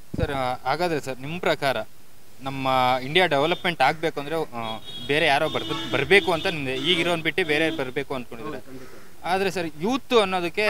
Sir ಆ, ಹಾಗಾದ್ರೆ sir ನಿಮ್ಮ ಪ್ರಕಾರ ನಮ್ಮ ಇಂಡಿಯಾ ಡೆವಲಪ್ಮೆಂಟ್ ಆಗಬೇಕು ಅಂದರೆ ಬೇರೆ ಯಾರೋ ಬರ್ದು ಬರಬೇಕು ಅಂತ ನಿಮ್ದೆ ಈಗಿರೋನ್ ಬಿಟ್ಟು ಬೇರೆ ಬರಬೇಕು ಅಂದ್ಕೊಂಡಿದ್ದಾರೆ ಆದರೆ ಸರ್ ಯೂತ್ ಅನ್ನೋದಕ್ಕೆ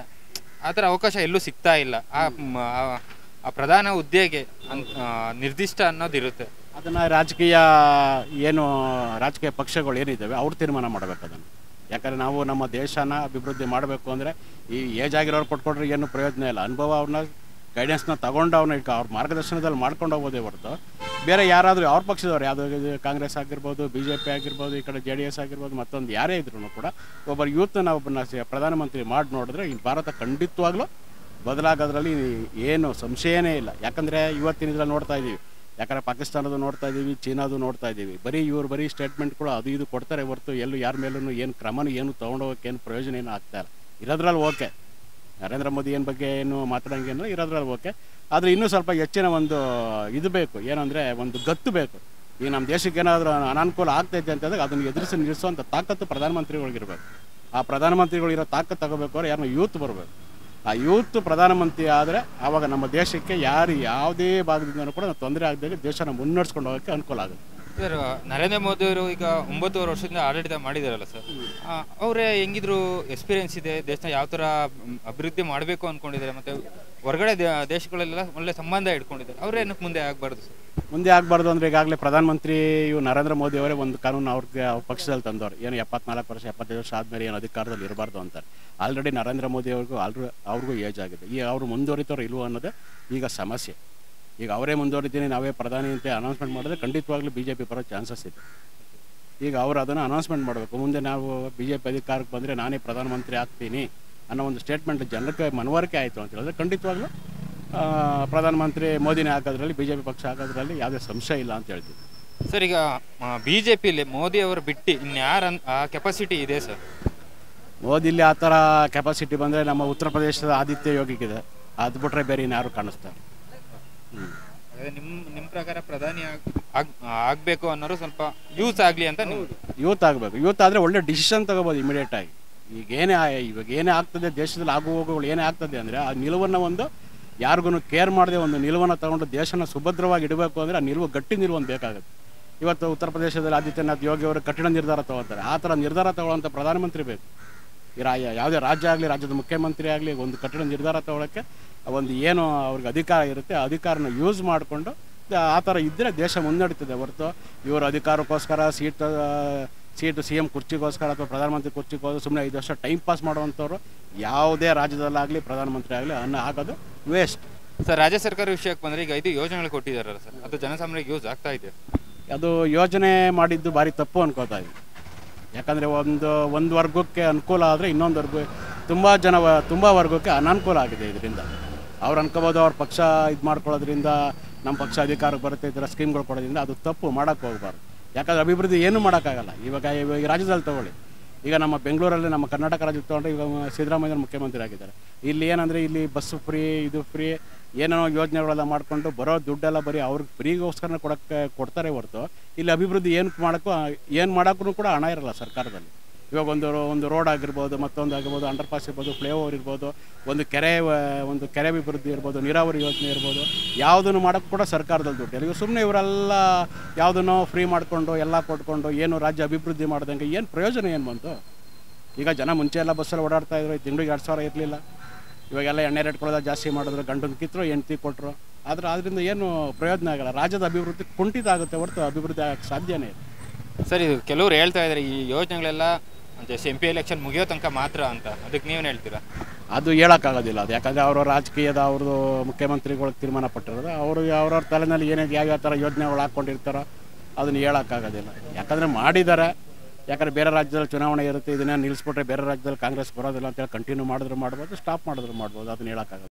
ಆ ಥರ ಅವಕಾಶ ಎಲ್ಲೂ ಸಿಗ್ತಾ ಇಲ್ಲ ಆ ಮ್, ಆ- ಆ ಪ್ರಧಾನ ಹುದ್ದೆಗೆ ಅನ್- ಆ, ನಿರ್ದಿಷ್ಟ ಅನ್ನೋದಿರುತ್ತೆ ಅದನ್ನು ರಾಜಕೀಯ ಏನು ರಾಜಕೀಯ ಪಕ್ಷಗಳು ಏನಿದ್ದಾವೆ ಅವ್ರು ತೀರ್ಮಾನ ಮಾಡಬೇಕು ಅದನ್ನು ಯಾಕಂದರೆ ನಾವು ನಮ್ಮ ದೇಶನ ಅಭಿವೃದ್ಧಿ ಮಾಡಬೇಕು ಅಂದರೆ ಈ ಏಜ್ ಆಗಿರೋರು ಕೊಟ್ಕೊಟ್ರೆ ಏನು ಪ್ರಯೋಜನ ಇಲ್ಲ ಅನುಭವ ಅವ್ರನ್ನ ಗೈಡೆನ್ಸ್ನ ತಗೊಂಡು ಅವ್ರನ್ನ ಇಟ್ಕೊ ಅವ್ರ ಮಾರ್ಗದರ್ಶನದಲ್ಲಿ ಮಾಡ್ಕೊಂಡು ಹೋಗೋದೇ ಹೊರತು ಬೇರೆ ಯಾರಾದರೂ ಅವ್ರ ಪಕ್ಷದವ್ರು ಯಾವುದೋ ಇದು ಕಾಂಗ್ರೆಸ್ ಆಗಿರ್ಬೋದು ಬಿ ಜೆ ಪಿ ಆಗಿರ್ಬೋದು ಈ ಕಡೆ ಜೆ ಡಿ ಎಸ್ ಆಗಿರ್ಬೋದು ಮತ್ತೊಂದು ಯಾರೇ ಇದ್ರೂ ಕೂಡ ಒಬ್ಬರು ಯೂತ್ನ ಒಬ್ಬನ ಸ- ಪ್ರಧಾನಮಂತ್ರಿ ಮಾಡಿ ನೋಡಿದ್ರೆ ಈ ಭಾರತ ಖಂಡಿತವಾಗ್ಲೂ ಬದಲಾಗೋದ್ರಲ್ಲಿ ಏನು ಸಂಶಯನೇ ಇಲ್ಲ ಯಾಕಂದರೆ ಇವತ್ತಿನ ಇದ್ರಲ್ಲಿ ನೋಡ್ತಾ ಇದ್ದೀವಿ ಯಾಕಂದರೆ ಪಾಕಿಸ್ತಾನದು ನೋಡ್ತಾ ಇದ್ದೀವಿ ಚೀನಾದು ನೋಡ್ತಾ ಇದ್ದೀವಿ ಬರೀ ಇವ್ರು ಬರೀ ಸ್ಟೇಟ್ಮೆಂಟ್ಗಳು ಅದು ಇದು ಕೊಡ್ತಾರೆ ಹೊರತು ಎಲ್ಲೂ ಯಾರ ಮೇಲೂ ಏನು ಕ್ರಮನೂ ಏನು ತೊಗೊಂಡೋಗಕ್ಕೆ ಏನು ಪ್ರಯೋಜನ ಏನು ಆಗ್ತಾ ಇಲ್ಲ ಇರೋದ್ರಲ್ಲಿ ಓಕೆ ನರೇಂದ್ರ ಮೋದಿ ಏನು ಬಗ್ಗೆ ಏನು ಮಾತಾಡೋಂಗೇನು ಇರೋದ್ರಲ್ಲಿ ಓಕೆ ಆದರೆ ಇನ್ನೂ ಸ್ವಲ್ಪ ಹೆಚ್ಚಿನ ಒಂದು ಇದು ಬೇಕು ಏನಂದರೆ ಒಂದು ಗತ್ತು ಬೇಕು ಈಗ ನಮ್ಮ ದೇಶಕ್ಕೆ ಏನಾದರೂ ಅನಾನುಕೂಲ ಆಗ್ತೈತೆ ಅಂತಂದಾಗ ಅದನ್ನು ಎದುರಿಸಿ ನಿಲ್ಲಿಸುವಂಥ ತಾಕತ್ತು ಪ್ರಧಾನಮಂತ್ರಿಗಳಿಗಿರ್ಬೇಕು ಆ ಪ್ರಧಾನಮಂತ್ರಿಗಳಿರೋ ತಾಕತ್ತು ತಗೋಬೇಕು ಅಂದ್ರೆ ಯಾರನ್ನ ಯೂತ್ ಬರಬೇಕು ಆ ಯೂತ್ ಪ್ರಧಾನಮಂತ್ರಿ ಆದರೆ ಆವಾಗ ನಮ್ಮ ದೇಶಕ್ಕೆ ಯಾರು ಯಾವುದೇ ಭಾಗದಿಂದನೂ ಕೂಡ ತೊಂದರೆ ಆಗದೆ ದೇಶನ ಮುನ್ನಡೆಸ್ಕೊಂಡು ಹೋಗೋಕ್ಕೆ ಅನುಕೂಲ ಆಗುತ್ತೆ ಸರ್ ನರೇಂದ್ರ ಮೋದಿ ಅವರು ಈಗ ಒಂಬತ್ತುವರೆ ವರ್ಷದಿಂದ ಆಡಳಿತ ಮಾಡಿದಾರಲ್ಲ ಸರ್ ಅವರೇ ಹೆಂಗಿದ್ರು ಎಕ್ಸ್ಪೀರಿಯನ್ಸ್ ಇದೆ ದೇಶನ ಯಾವ ಥರ ಮ್, ಅಭಿವೃದ್ಧಿ ಮಾಡಬೇಕು ಅಂದ್ಕೊಂಡಿದ್ದಾರೆ ಮತ್ತು ಹೊರಗಡೆ ದೇ- ದೇಶಗಳೆಲ್ಲ ಒಳ್ಳೆ ಸಂಬಂಧ ಇಟ್ಕೊಂಡಿದ್ದಾರೆ ಅವರೇ ಏನಕ್ಕೆ ಮುಂದೆ ಆಗಬಾರ್ದು ಸರ್ ಮುಂದೆ ಆಗಬಾರ್ದು ಅಂದರೆ ಈಗಾಗಲೇ ಪ್ರಧಾನಮಂತ್ರಿ ಇವು ನರೇಂದ್ರ ಮೋದಿ ಅವರೇ ಒಂದು ಕಾನೂನು ಅವ್ರಿಗೆ ಅವ್ರ ಪಕ್ಷದಲ್ಲಿ ತಂದವರು ಏನು ಎಪ್ಪತ್ನಾಲ್ಕು ವರ್ಷ ಎಪ್ಪತ್ತೈದು ವರ್ಷ ಆದಮೇಲೆ ಏನು ಅಧಿಕಾರದಲ್ಲಿ ಇರಬಾರ್ದು ಅಂತಾರೆ ಆಲ್ರೆಡಿ ನರೇಂದ್ರ ಮೋದಿ ಅವ್ರಿಗೂ ಆಲ್ರೆಡಿ ಅವ್ರಿಗೂ ಏಜ್ ಆಗಿದೆ ಈಗ ಅವರು ಮುಂದುವರಿತವ್ರು ಇಲ್ವೋ ಅನ್ನೋದೇ ಈಗ ಸಮಸ್ಯೆ ಈಗ ಅವರೇ ಮುಂದುವರಿತೀನಿ ನಾವೇ ಪ್ರಧಾನಿ ಅಂತ ಅನೌನ್ಸ್ಮೆಂಟ್ ಮಾಡಿದ್ರೆ ಖಂಡಿತವಾಗ್ಲೂ ಬಿ ಜೆ ಪಿ ಬರೋ ಚಾನ್ಸಸ್ ಇದೆ ಈಗ ಅವರು ಅದನ್ನು ಅನೌನ್ಸ್ಮೆಂಟ್ ಮಾಡಬೇಕು ಮುಂದೆ ನಾವು ಬಿ ಜೆ ಪಿ ಅಧಿಕಾರಕ್ಕೆ ಬಂದರೆ ನಾನೇ ಪ್ರಧಾನಮಂತ್ರಿ ಆಗ್ತೀನಿ ಅನ್ನೋ ಒಂದು ಸ್ಟೇಟ್ಮೆಂಟ್ ಜನಕ್ಕೆ ಮನವರಿಕೆ ಆಯಿತು ಅಂತ ಹೇಳಿದ್ರೆ ಖಂಡಿತವಾಗ್ಲೂ ಆ, ಪ್ರಧಾನಮಂತ್ರಿ ಮೋದಿನೇ ಹಾಕೋದ್ರಲ್ಲಿ ಬಿ ಜೆ ಪಿ ಪಕ್ಷ ಹಾಕೋದ್ರಲ್ಲಿ ಯಾವುದೇ ಸಂಶಯ ಇಲ್ಲ ಅಂತ ಹೇಳ್ತೀವಿ ಸರ್ ಈಗ ಬಿ ಜೆ ಪಿಲಿ ಮೋದಿ ಅವರು ಬಿಟ್ಟು ಇನ್ಯಾರ ಆ ಕೆಪಾಸಿಟಿ ಇದೆ ಸರ್ ಮೋದಿಲಿ ಆ ಥರ ಕೆಪಾಸಿಟಿ ಬಂದರೆ ನಮ್ಮ ಉತ್ತರ ಪ್ರದೇಶದ ಆದಿತ್ಯ ಯೋಗಿಗಿದೆ ಅದು ಬಿಟ್ರೆ ಬೇರೆ ಇನ್ಯಾರು ಕಾಣಿಸ್ತಾರೆ ಹ್ಞೂ ಅದೇ ನಿಮ್ಮ ನಿಮ್ಮ ಪ್ರಕಾರ ಪ್ರಧಾನಿ ಆಗ್- ಆಗ್- ಆಗ್ಬೇಕು ಅನ್ನೋರು ಸ್ವಲ್ಪ ಯೂಸ್ ಆಗಲಿ ಅಂತ ನೀವು ಯೂತ್ ಆಗಬೇಕು ಯೂತ್ ಆದರೆ ಒಳ್ಳೆ ಡಿಸಿಷನ್ ತಗೋಬೋದು ಇಮಿಡಿಯೇಟಾಗಿ ಈಗ ಏನೇ ಆ- ಇವಾಗ ಏನೇ ಆಗ್ತದೆ ದೇಶದಲ್ಲಿ ಆಗು ಹೋಗುಗಳು ಏನೇ ಆಗ್ತದೆ ಅಂದರೆ ಆ ನಿಲುವನ್ನು ಒಂದು ಯಾರಿಗೂ ಕೇರ್ ಮಾಡದೆ ಒಂದು ನಿಲುವನ್ನು ತಗೊಂಡು ದೇಶನ ಸುಭದ್ರವಾಗಿ ಇಡಬೇಕು ಅಂದರೆ ಆ ನಿಲುವು ಗಟ್ಟಿ ನಿಲುವು ಒಂದು ಬೇಕಾಗುತ್ತೆ ಇವತ್ತು ಉತ್ತರ ಪ್ರದೇಶದಲ್ಲಿ ಆದಿತ್ಯನಾಥ್ ಯೋಗಿ ಅವರು ಕಠಿಣ ನಿರ್ಧಾರ ತಗೋತಾರೆ ಆ ಥರ ನಿರ್ಧಾರ ತಗೊಳ್ಳೋಂಥ ಪ್ರಧಾನಮಂತ್ರಿ ಬೇಕು ಈ ರಾ ಯಾವುದೇ ರಾಜ್ಯ ಆಗಲಿ ರಾಜ್ಯದ ಮುಖ್ಯಮಂತ್ರಿ ಆಗಲಿ ಒಂದು ಕಠಿಣ ನಿರ್ಧಾರ ತಗೊಳ್ಳೋಕ್ಕೆ ಒಂದು ಏನು ಅವ್ರಿಗೆ ಅಧಿಕಾರ ಇರುತ್ತೆ ಆ ಅಧಿಕಾರನ ಯೂಸ್ ಮಾಡಿಕೊಂಡು ಆ ಥರ ಇದ್ದರೆ ದೇಶ ಮುನ್ನಡೀತದೆ ಹೊರತು ಇವರು ಅಧಿಕಾರಕ್ಕೋಸ್ಕರ ಸೀಟ್ ಸೀಟು ಸಿ ಎಮ್ ಕುರ್ಚಿಗೋಸ್ಕರ ಅಥವಾ ಪ್ರಧಾನಮಂತ್ರಿ ಕುರ್ಚಿಗೋಸ್ಕರ ಸುಮ್ಮನೆ ಐದು ವರ್ಷ ಟೈಮ್ ಪಾಸ್ ಮಾಡುವಂಥವ್ರು ಯಾವುದೇ ರಾಜ್ಯದಲ್ಲಾಗಲಿ ಪ್ರಧಾನಮಂತ್ರಿ ಆಗಲಿ ಅನ್ನ ಆಗೋದು ವೇಸ್ಟ್ ಸರ್ ರಾಜ್ಯ ಸರ್ಕಾರ ವಿಷಯಕ್ಕೆ ಬಂದರೆ ಈಗ ಐದು ಯೋಜನೆಗಳು ಕೊಟ್ಟಿದ್ದಾರಲ್ಲ ಸರ್ ಅದು ಜನಸಾಮಾನ್ಯರಿಗೆ ಯೂಸ್ ಆಗ್ತಾ ಇದೆ ಅದು ಯೋಜನೆ ಮಾಡಿದ್ದು ಭಾರಿ ತಪ್ಪು ಅನ್ಕೋತಾ ಇದ್ವಿ ಯಾಕಂದರೆ ಒಂದು ಒಂದು ವರ್ಗಕ್ಕೆ ಅನುಕೂಲ ಆದರೆ ಇನ್ನೊಂದು ವರ್ಗ ತುಂಬ ಜನ ತುಂಬ ವರ್ಗಕ್ಕೆ ಅನಾನುಕೂಲ ಆಗಿದೆ ಇದರಿಂದ ಅವ್ರು ಅನ್ಕೋಬೋದು ಅವ್ರ ಪಕ್ಷ ಇದು ಮಾಡ್ಕೊಳ್ಳೋದ್ರಿಂದ ನಮ್ಮ ಪಕ್ಷ ಅಧಿಕಾರಕ್ಕೆ ಬರುತ್ತೆ ಈ ಥರ ಸ್ಕೀಮ್ಗಳು ಕೊಡೋದ್ರಿಂದ ಅದು ತಪ್ಪು ಮಾಡೋಕ್ಕೆ ಹೋಗ್ಬಾರ್ದು ಯಾಕಂದ್ರೆ ಅಭಿವೃದ್ಧಿ ಏನೂ ಮಾಡೋಕ್ಕಾಗಲ್ಲ ಇವಾಗ ಇವಾಗ ಈ ರಾಜ್ಯದಲ್ಲಿ ತಗೊಳ್ಳಿ ಈಗ ನಮ್ಮ ಬೆಂಗಳೂರಲ್ಲಿ ನಮ್ಮ ಕರ್ನಾಟಕ ರಾಜ್ಯಕ್ಕೆ ತೊಗೊಂಡ್ರೆ ಈಗ ಸಿದ್ದರಾಮಯ್ಯ ಮುಖ್ಯಮಂತ್ರಿ ಆಗಿದ್ದಾರೆ ಇಲ್ಲಿ ಏನಂದರೆ ಇಲ್ಲಿ ಬಸ್ ಫ್ರೀ ಇದು ಫ್ರೀ ಏನೇನೋ ಯೋಜನೆಗಳೆಲ್ಲ ಮಾಡಿಕೊಂಡು ಬರೋ ದುಡ್ಡೆಲ್ಲ ಬರೀ ಅವ್ರಿಗೆ ಫ್ರೀಗೋಸ್ಕರ ಕೊಡೋಕ್ಕೆ ಕೊಡ್ತಾರೆ ಹೊರತು ಇಲ್ಲಿ ಅಭಿವೃದ್ಧಿ ಏನು ಮಾಡೋಕ್ಕೂ ಏನು ಮಾಡೋಕ್ಕೂ ಕೂಡ ಹಣ ಇರಲ್ಲ ಸರ್ಕಾರದಲ್ಲಿ ಇವಾಗ ಒಂದು ರೋ- ಒಂದು ರೋಡ್ ಆಗಿರ್ಬೋದು ಮತ್ತೊಂದು ಆಗಿರ್ಬೋದು ಅಂಡರ್ ಪಾಸ್ ಇರ್ಬೋದು ಫ್ಲೈಓವರ್ ಇರ್ಬೋದು ಒಂದು ಕೆರೆ ವ- ಒಂದು ಕೆರೆ ಅಭಿವೃದ್ಧಿ ಇರ್ಬೋದು ನೀರಾವರಿ ಯೋಜನೆ ಇರ್ಬೋದು ಯಾವುದನ್ನು ಮಾಡೋಕ್ಕೆ ಕೂಡ ಸರ್ಕಾರದಲ್ಲಿ ದುಡ್ಡು ಇಲ್ಲ. ಈಗ ಸುಮ್ಮನೆ ಇವರೆಲ್ಲ ಯಾವುದನ್ನೋ ಫ್ರೀ ಮಾಡಿಕೊಂಡು ಎಲ್ಲ ಕೊಟ್ಕೊಂಡು ಏನು ರಾಜ್ಯ ಅಭಿವೃದ್ಧಿ ಮಾಡ್ದಂಗೆ ಏನು ಪ್ರಯೋಜನ ಏನು ಬಂತು ಈಗ ಜನ ಮುಂಚೆ ಎಲ್ಲ ಬಸ್ಸಲ್ಲಿ ಓಡಾಡ್ತಾ ಇದ್ರು ತಿಂಗಳಿಗೆ ಎರಡು ಸಾವಿರ ಇರಲಿಲ್ಲ ಇವಾಗೆಲ್ಲ ಎಣ್ಣೆ ರೇಟ್ ಕೊಡೋದ ಜಾಸ್ತಿ ಮಾಡಿದ್ರು ಗಂಡನ ಕಿತ್ತರು ಹೆಂಡ್ತಿ ಕೊಟ್ಟರು ಆದರೆ ಅದರಿಂದ ಏನು ಪ್ರಯೋಜನ ಆಗಲ್ಲ ರಾಜ್ಯದ ಅಭಿವೃದ್ಧಿ ಕುಂಠಿತ ಆಗುತ್ತೆ ಹೊರತು ಅಭಿವೃದ್ಧಿ ಆಗಕ್ಕೆ ಸಾಧ್ಯನೇ ಇಲ್ಲ ಸರ್ ಇದು ಕೆಲವರು ಹೇಳ್ತಾ ಇದ್ದಾರೆ ಈ ಯೋಜನೆಗಳೆಲ್ಲ ಜಸ್ಟ್ ಎಂ ಪಿ ಎಲೆಕ್ಷನ್ ಮುಗಿಯೋ ತನಕ ಮಾತ್ರ ಅಂತ ಅದಕ್ಕೆ ನೀವೇನು ಹೇಳ್ತೀರಾ ಅದು ಹೇಳೋಕ್ಕಾಗೋದಿಲ್ಲ ಅದು ಯಾಕಂದರೆ ಅವರು ರಾಜಕೀಯದ ಅವ್ರದ್ದು ಮುಖ್ಯಮಂತ್ರಿಗಳಿಗೆ ತೀರ್ಮಾನ ಪಟ್ಟಿರೋದು ಅವರು ಅವ್ರವ್ರ ತಲೆನಲ್ಲಿ ಏನೇ ಯಾವ್ಯಾವ ಥರ ಯೋಜನೆಗಳು ಹಾಕ್ಕೊಂಡಿರ್ತಾರೋ ಅದನ್ನು ಹೇಳೋಕ್ಕಾಗೋದಿಲ್ಲ ಯಾಕಂದರೆ ಮಾಡಿದ್ದಾರೆ ಯಾಕಂದರೆ ಬೇರೆ ರಾಜ್ಯದಲ್ಲಿ ಚುನಾವಣೆ ಇರುತ್ತೆ ಇದನ್ನೇ ನಿಲ್ಲಿಸ್ಬಿಟ್ರೆ ಬೇರೆ ರಾಜ್ಯದಲ್ಲಿ ಕಾಂಗ್ರೆಸ್ ಬರೋದಿಲ್ಲ ಅಂತೇಳಿ ಕಂಟಿನ್ಯೂ ಮಾಡಿದ್ರು ಮಾಡ್ಬೋದು ಸ್ಟಾಪ್ ಮಾಡಿದ್ರು ಮಾಡ್ಬೋದು ಅದನ್ನ ಹೇಳೋಕ್ಕಾಗೋದು